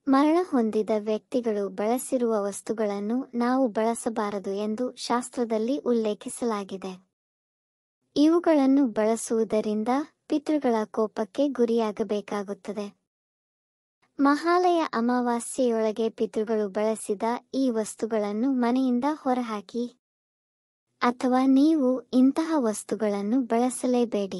ಮರಣ ಹೊಂದಿದ ವ್ಯಕ್ತಿಗಳು ಬಳಸಿರುವ ವಸ್ತುಗಳನ್ನು ನಾವು ಬಳಸಬಾರದು ಎಂದು ಶಾಸ್ತ್ರದಲ್ಲಿ ಉಲ್ಲೇಖಿಸಲಾಗಿದೆ ಇವುಗಳನ್ನು ಬಳಸುವುದರಿಂದ ಪಿತೃಗಳ ಕೋಪಕ್ಕೆ ಗುರಿಯಾಗಬೇಕಾಗುತ್ತದೆ ಮಹಾಲಯ ಅಮಾವಾಸ್ಯೆಯೊಳಗೆ ಪಿತೃಗಳು ಬಳಸಿದ ಈ ವಸ್ತುಗಳನ್ನು ಮನೆಯಿಂದ ಹೊರಹಾಕಿ ಅಥವಾ ನೀವು ಇಂತಹ ವಸ್ತುಗಳನ್ನು ಬಳಸಲೇಬೇಡಿ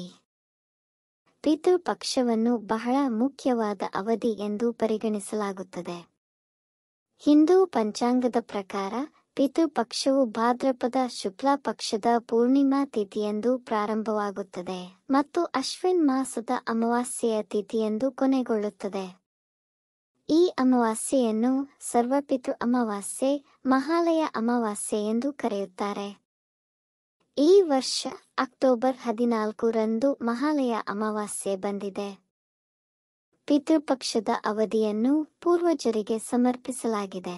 ಪಿತೃಪಕ್ಷವನ್ನು ಬಹಳ ಮುಖ್ಯವಾದ ಅವಧಿ ಎಂದು ಪರಿಗಣಿಸಲಾಗುತ್ತದೆ ಹಿಂದೂ ಪಂಚಾಂಗದ ಪ್ರಕಾರ ಪಿತೃಪಕ್ಷವು ಭಾದ್ರಪದ ಶುಕ್ಲ ಪಕ್ಷದ ಪೂರ್ಣಿಮಾ ತಿಥಿಯಂದು ಪ್ರಾರಂಭವಾಗುತ್ತದೆ ಮತ್ತು ಅಶ್ವಿನ್ ಮಾಸದ ಅಮಾವಾಸ್ಯೆಯ ತಿಥಿಯಂದು ಕೊನೆಗೊಳ್ಳುತ್ತದೆ ಈ ಅಮಾವಾಸ್ಯೆಯನ್ನು ಸರ್ವಪಿತೃ ಅಮಾವಾಸ್ಯೆ ಮಹಾಲಯ ಅಮಾವಾಸ್ಯೆ ಎಂದು ಕರೆಯುತ್ತಾರೆ ಈ ವರ್ಷ ಅಕ್ಟೋಬರ್ ಹದಿನಾಲ್ಕರಂದು ಮಹಾಲಯ ಅಮಾವಾಸ್ಯೆ ಬಂದಿದೆ ಪಿತೃಪಕ್ಷದ ಅವಧಿಯನ್ನು ಪೂರ್ವಜರಿಗೆ ಸಮರ್ಪಿಸಲಾಗಿದೆ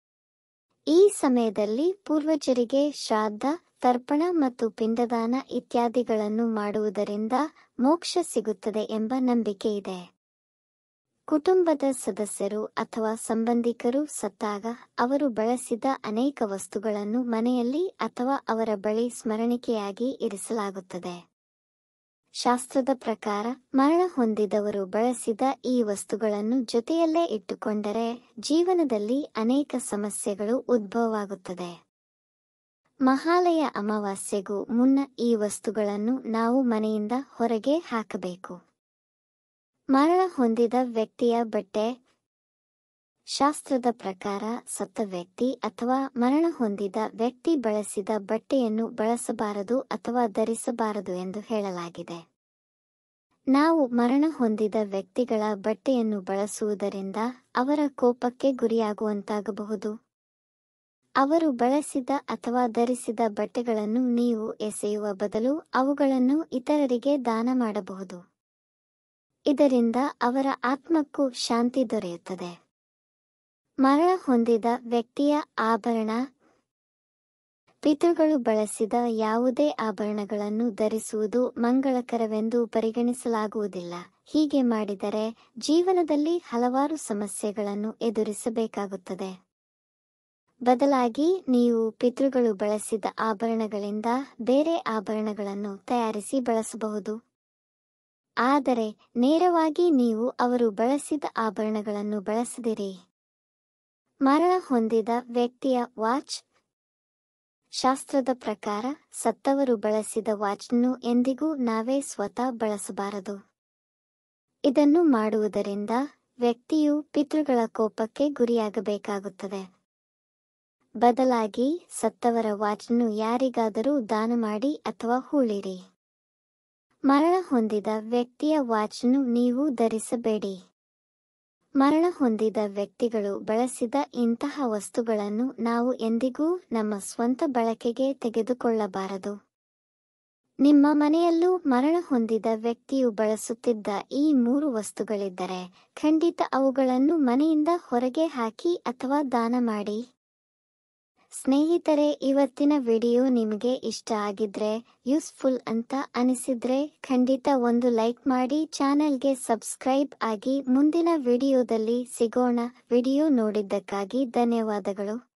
ಈ ಸಮಯದಲ್ಲಿ ಪೂರ್ವಜರಿಗೆ ಶ್ರಾದ್ದ ತರ್ಪಣ ಮತ್ತು ಪಿಂಡದಾನ ಇತ್ಯಾದಿಗಳನ್ನು ಮಾಡುವುದರಿಂದ ಮೋಕ್ಷ ಸಿಗುತ್ತದೆ ಎಂಬ ನಂಬಿಕೆ ಇದೆ ಕುಟುಂಬದ ಸದಸ್ಯರು ಅಥವಾ ಸಂಬಂಧಿಕರು ಸತ್ತಾಗ ಅವರು ಬಳಸಿದ ಅನೇಕ ವಸ್ತುಗಳನ್ನು ಮನೆಯಲ್ಲಿ ಅಥವಾ ಅವರ ಬಳಿ ಸ್ಮರಣಿಕೆಯಾಗಿ ಇರಿಸಲಾಗುತ್ತದೆ ಶಾಸ್ತ್ರದ ಪ್ರಕಾರ ಮರಣ ಹೊಂದಿದವರು ಬಳಸಿದ ಈ ವಸ್ತುಗಳನ್ನು ಜೊತೆಯಲ್ಲೇ ಇಟ್ಟುಕೊಂಡರೆ ಜೀವನದಲ್ಲಿ ಅನೇಕ ಸಮಸ್ಯೆಗಳು ಉದ್ಭವವಾಗುತ್ತದೆ ಮಹಾಲಯ ಅಮಾವಾಸ್ಯೆಗೂ ಮುನ್ನ ಈ ವಸ್ತುಗಳನ್ನು ನಾವು ಮನೆಯಿಂದ ಹೊರಗೆ ಹಾಕಬೇಕು ಮರಣ ಹೊಂದಿದ ವ್ಯಕ್ತಿಯ ಬಟ್ಟೆ ಶಾಸ್ತ್ರದ ಪ್ರಕಾರ ಸತ್ತ ವ್ಯಕ್ತಿ ಅಥವಾ ಮರಣ ಹೊಂದಿದ ವ್ಯಕ್ತಿ ಬಳಸಿದ ಬಟ್ಟೆಯನ್ನು ಬಳಸಬಾರದು ಅಥವಾ ಧರಿಸಬಾರದು ಎಂದು ಹೇಳಲಾಗಿದೆ ನಾವು ಮರಣ ಹೊಂದಿದ ವ್ಯಕ್ತಿಗಳ ಬಟ್ಟೆಯನ್ನು ಬಳಸುವುದರಿಂದ ಅವರ ಕೋಪಕ್ಕೆ ಗುರಿಯಾಗುವಂತಾಗಬಹುದು ಅವರು ಬಳಸಿದ ಅಥವಾ ಧರಿಸಿದ ಬಟ್ಟೆಗಳನ್ನು ನೀವು ಎಸೆಯುವ ಬದಲು ಅವುಗಳನ್ನು ಇತರರಿಗೆ ದಾನ ಮಾಡಬಹುದು ಇದರಿಂದ ಅವರ ಆತ್ಮಕ್ಕೂ ಶಾಂತಿ ದೊರೆಯುತ್ತದೆ ಮರಣ ಹೊಂದಿದ ವ್ಯಕ್ತಿಯ ಆಭರಣ ಪಿತೃಗಳು ಬಳಸಿದ ಯಾವುದೇ ಆಭರಣಗಳನ್ನು ಧರಿಸುವುದು ಮಂಗಳಕರವೆಂದು ಪರಿಗಣಿಸಲಾಗುವುದಿಲ್ಲ ಹೀಗೆ ಮಾಡಿದರೆ ಜೀವನದಲ್ಲಿ ಹಲವಾರು ಸಮಸ್ಯೆಗಳನ್ನು ಎದುರಿಸಬೇಕಾಗುತ್ತದೆ ಬದಲಾಗಿ ನೀವು ಪಿತೃಗಳು ಬಳಸಿದ ಆಭರಣಗಳಿಂದ ಬೇರೆ ಆಭರಣಗಳನ್ನು ತಯಾರಿಸಿ ಬಳಸಬಹುದು ಆದರೆ ನೇರವಾಗಿ ನೀವು ಅವರು ಬಳಸಿದ ಆಭರಣಗಳನ್ನು ಬಳಸದಿರಿ ಮರಣ ಹೊಂದಿದ ವ್ಯಕ್ತಿಯ ವಾಚ್ ಶಾಸ್ತ್ರದ ಪ್ರಕಾರ ಸತ್ತವರು ಬಳಸಿದ ವಾಚ್ನ್ನು ಎಂದಿಗೂ ನಾವೇ ಸ್ವತಃ ಬಳಸಬಾರದು ಇದನ್ನು ಮಾಡುವುದರಿಂದ ವ್ಯಕ್ತಿಯು ಪಿತೃಗಳ ಕೋಪಕ್ಕೆ ಗುರಿಯಾಗಬೇಕಾಗುತ್ತದೆ ಬದಲಾಗಿ ಸತ್ತವರ ವಾಚ್ನ್ನು ಯಾರಿಗಾದರೂ ದಾನ ಮಾಡಿ ಅಥವಾ ಹೂಳಿರಿ ಮರಣ ಹೊಂದಿದ ವ್ಯಕ್ತಿಯ ವಾಚ್ನ್ನು ನೀವು ಧರಿಸಬೇಡಿ ಮರಣ ಹೊಂದಿದ ವ್ಯಕ್ತಿಗಳು ಬಳಸಿದ ಇಂತಹ ವಸ್ತುಗಳನ್ನು ನಾವು ಎಂದಿಗೂ ನಮ್ಮ ಸ್ವಂತ ಬಳಕೆಗೆ ತೆಗೆದುಕೊಳ್ಳಬಾರದು ನಿಮ್ಮ ಮನೆಯಲ್ಲೂ ಮರಣ ಹೊಂದಿದ ವ್ಯಕ್ತಿಯು ಬಳಸುತ್ತಿದ್ದ ಈ ಮೂರು ವಸ್ತುಗಳಿದ್ದರೆ ಖಂಡಿತ ಅವುಗಳನ್ನು ಮನೆಯಿಂದ ಹೊರಗೆ ಹಾಕಿ ಅಥವಾ ದಾನ ಮಾಡಿ ಸ್ನೇಹಿತರೆ ಇವತ್ತಿನ ವಿಡಿಯೋ ನಿಮಗೆ ಇಷ್ಟ ಆಗಿದ್ರೆ ಯೂಸ್ಫುಲ್ ಅಂತ ಅನಿಸಿದ್ರೆ ಖಂಡಿತ ಒಂದು ಲೈಕ್ ಮಾಡಿ ಚಾನೆಲ್ಗೆ ಸಬ್ಸ್ಕ್ರೈಬ್ ಆಗಿ ಮುಂದಿನ ವಿಡಿಯೋದಲ್ಲಿ ಸಿಗೋಣ ವಿಡಿಯೋ ನೋಡಿದ್ದಕ್ಕಾಗಿ ಧನ್ಯವಾದಗಳು